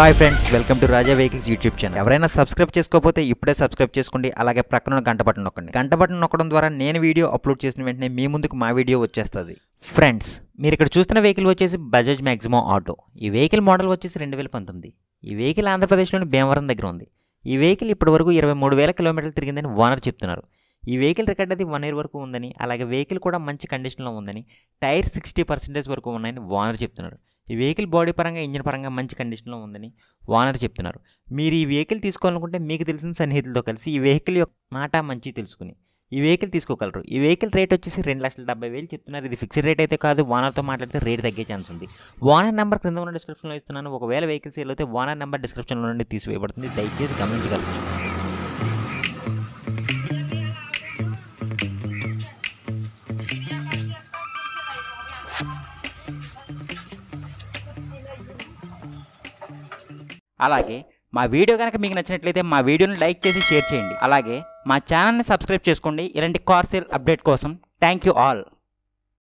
hi friends welcome to Raja vehicles YouTube channel ఎవరైనా subscribe చేసుకోకపోతే ఇప్పుడే సబ్స్క్రైబ్ చేసుకోండి అలాగే ప్రక్కన ఉన్న గంట బటన్ నొక్కండి గంట బటన్ నొక్కడం ద్వారా నేను వీడియో అప్లోడ్ చేసిన వెంటనే మీ ముందుకు మా వీడియో వచ్చేస్తుంది ఫ్రెండ్స్ మీరు ఇక్కడ చూస్తున్న వెహికల్ వచ్చేసి బజాజ్ మ్యాక్సిమో ఆటో ఈ వెహికల్ మోడల్ వచ్చేసి రెండు వేల పంతొమ్మిది ఈ వెహికల్ ఆంధ్రప్రదేశ్లోని భీమవరం దగ్గర ఉంది ఈ వెహికల్ ఇప్పటివరకు ఇరవై మూడు వేల కిలోమీటర్లు తిరిగిందని ఓనర్ చెప్తున్నారు ఈ వెహికల్ రికార్డ్ అది వన్ ఇయర్ వరకు ఉందని అలాగే వెహికల్ కూడా మంచి కండిషన్లో ఉందని టైర్ సిక్స్టీ పర్సెంటేజ్ వరకు ఉన్నాయని ఓనర్ చెప్తున్నారు ఈ వెహికల్ బాడీ పరంగా ఇంజిన్ పరంగా మంచి కండిషన్లో ఉందని ఓనర్ చెప్తున్నారు మీరు ఈ వెహికల్ తీసుకోవాలనుకుంటే మీకు తెలిసిన సన్నిహితులతో కలిసి ఈ వెహికల్ యొక్క మాట మంచి తెలుసుకుని ఈ వెహికల్ తీసుకోగలరు ఈ వెహికల్ రేట్ వచ్చేసి రెండు లక్షల డెబ్బై వేలు చెప్తున్నారు ఇది ఫిక్స్డ్ రేట్ అయితే కాదు ఓనర్తో మాట్లాడితే రేట్ తగ్గే ఛాన్స్ ఉంది ఓనర్ నెంబర్ క్రింద ఉన్న డిస్క్రిప్షన్లో ఇస్తున్నాను ఒకవేళ వెహికల్ సేల్ అయితే ఓనర్ నెంబర్ డిస్క్రిప్షన్లో నుండి తీసివేయబడుతుంది దయచేసి గమనించగలరు అలాగే మా వీడియో కనుక మీకు నచ్చినట్లయితే మా వీడియోని లైక్ చేసి షేర్ చేయండి అలాగే మా ఛానల్ని సబ్స్క్రైబ్ చేసుకోండి ఇలాంటి కార్ సేల్ అప్డేట్ కోసం థ్యాంక్ యూ ఆల్